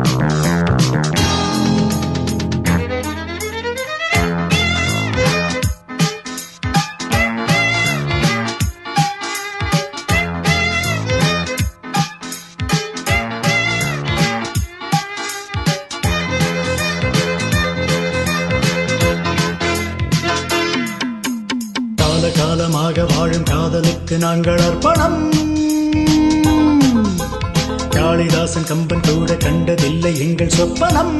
கால காலமாக வாழும் காதலுக்கு நாங்கள் அர்ப்பணம் காளிதாசன் கம்பன் கூட கண்டதில்லை எங்கள் சொப்பனம்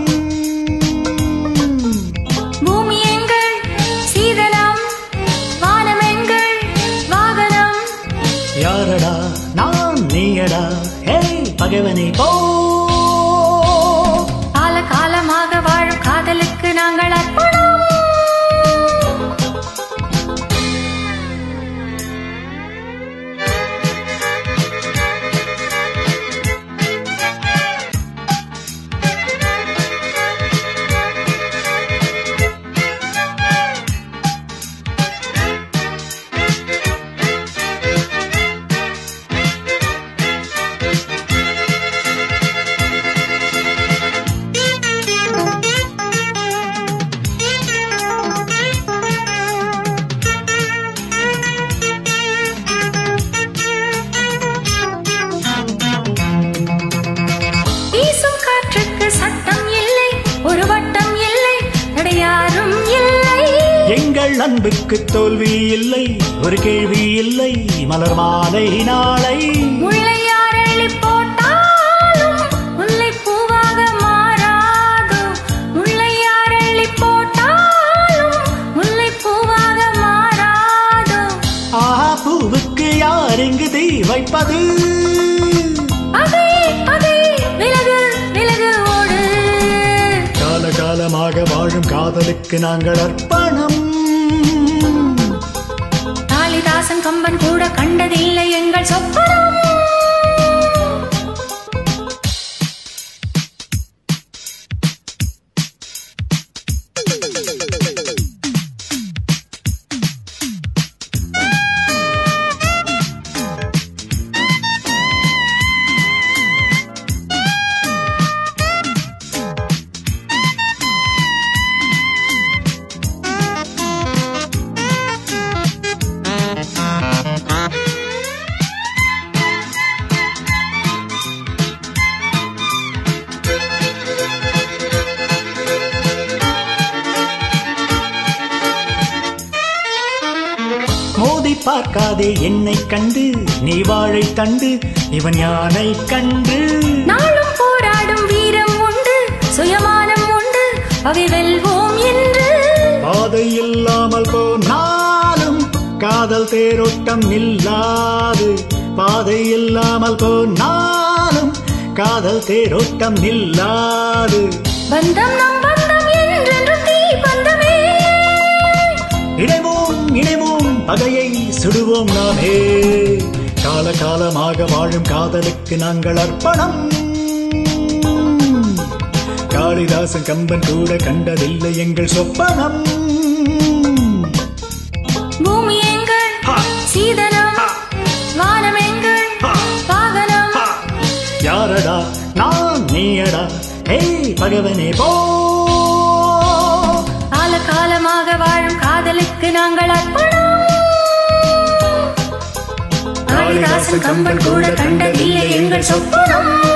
பூமி எங்கள் சீதனம் வானம் எங்கள் வாகனம் யாரடா நான் நீயடா ஹே பகவனே போ கால காலமாக வாழும் காதலுக்கு நாங்கள் அர்ப்பணம் வீசும் காற்றுக்கு சட்டம் இல்லை ஒரு வட்டம் இல்லை தடையாரும் இல்லை எங்கள் அன்புக்கு தோல்வி இல்லை ஒரு கேள்வி இல்லை மலர் மாலை நாளை முல்லை யார் அள்ளி போட்டாலும் முல்லை பூவாக மாறாதோ முல்லை யார் அள்ளி போட்டாலும் முல்லை பூவாக மாறாதோ ஆஹா பூவுக்கு யார் இங்கு தீ வைப்பது அதே அதே விலகு விலகு ஓடு கால காலமாக வாழும் காதலுக்கு நாங்கள் அர்ப்பணம் காளிதாசன் கம்பன் கூட கண்டதில்லை எங்கள் சொப்பனம் மோதி பார்க்காதே என்னை கண்டு நீ வாழை தண்டு இவன் யானை கண்டு நாளும் போராடும் வீரம் உண்டு சுயமானம் உண்டு அவை வெல்வோம் என்று பாதை இல்லாமல் போனாலும் காதல் தேரோட்டம் நில்லாது பாதை இல்லாமல் போனாலும் காதல் தேரோட்டம் நில்லாது பந்தம் நம் பந்தம் என்றென்று தீ பந்தமே இணைவோம் இணைவோம் பகையை சுடுவோம் நாமே கால காலமாக வாழும் காதலுக்கு நாங்கள் அர்ப்பணம் காளிதாசன் கம்பன் கூட கண்டதில்லை எங்கள் சொப்பனம் பூமி எங்கள் ஹா. சீதனம் ஹா. வானம் எங்கள் ஹா. வாகனம் ஹா! யாரடா நான் நீயடா ஹே பகவனே போ கால காலமாக வாழும் காதலுக்கு நாங்கள் அர்ப்பணம் காளிதாசன் கம்பன் கூட கண்டதில்லை எங்கள் சொப்பனம்